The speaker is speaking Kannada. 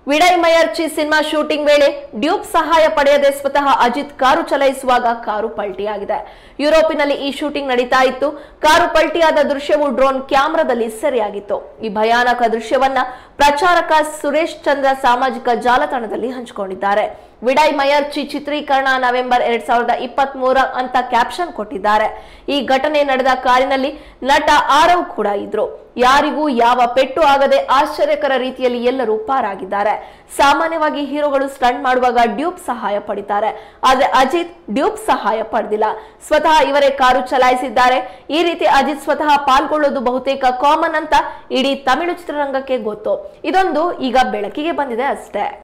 ವಿಡಯ್ ಮಯರ್ಚಿ ಸಿನಿಮಾ ಶೂಟಿಂಗ್ ವೇಳೆ ಡ್ಯೂಪ್ ಸಹಾಯ ಪಡೆಯದೆ ಸ್ವತಃ ಅಜಿತ್ ಕಾರು ಚಲಾಯಿಸುವಾಗ ಕಾರು ಪಲ್ಟಿಯಾಗಿದೆ ಯುರೋಪಿನಲ್ಲಿ ಈ ಶೂಟಿಂಗ್ ನಡೀತಾ ಇತ್ತು ಕಾರು ಪಲ್ಟಿಯಾದ ದೃಶ್ಯವು ಡ್ರೋನ್ ಕ್ಯಾಮೆರಾದಲ್ಲಿ ಸೆರೆಯಾಗಿತ್ತು ಈ ಭಯಾನಕ ದೃಶ್ಯವನ್ನ ಪ್ರಚಾರಕ ಸುರೇಶ್ ಚಂದ್ರ ಸಾಮಾಜಿಕ ಜಾಲತಾಣದಲ್ಲಿ ಹಂಚಿಕೊಂಡಿದ್ದಾರೆ ವಿಡಯ್ ಮಯರ್ಚಿ ಚಿತ್ರೀಕರಣ ನವೆಂಬರ್ ಎರಡ್ ಸಾವಿರದ ಇಪ್ಪತ್ತ್ ಮೂರ ಅಂತ ಕ್ಯಾಪ್ಷನ್ ಕೊಟ್ಟಿದ್ದಾರೆ ಈ ಘಟನೆ ನಡೆದ ಕಾರಿನಲ್ಲಿ ನಟ ಆರವ್ ಕೂಡ ಇದ್ರು ಯಾರಿಗೂ ಯಾವ ಪೆಟ್ಟು ಆಗದೆ ಆಶ್ಚರ್ಯಕರ ರೀತಿಯಲ್ಲಿ ಎಲ್ಲರೂ ಪಾರಾಗಿದ್ದಾರೆ ಸಾಮಾನ್ಯವಾಗಿ ಹೀರೋಗಳು ಸ್ಟಂಟ್ ಮಾಡುವಾಗ ಡ್ಯೂಪ್ ಸಹಾಯ ಪಡಿತಾರೆ ಆದ್ರೆ ಅಜಿತ್ ಡ್ಯೂಪ್ ಸಹಾಯ ಪಡೆದಿಲ್ಲ ಸ್ವತಃ ಇವರೇ ಕಾರು ಚಲಾಯಿಸಿದ್ದಾರೆ ಈ ರೀತಿ ಅಜಿತ್ ಸ್ವತಃ ಪಾಲ್ಗೊಳ್ಳೋದು ಬಹುತೇಕ ಕಾಮನ್ ಅಂತ ಇಡೀ ತಮಿಳು ಚಿತ್ರರಂಗಕ್ಕೆ ಗೊತ್ತು ಇದೊಂದು ಈಗ ಬೆಳಕಿಗೆ ಬಂದಿದೆ ಅಷ್ಟೇ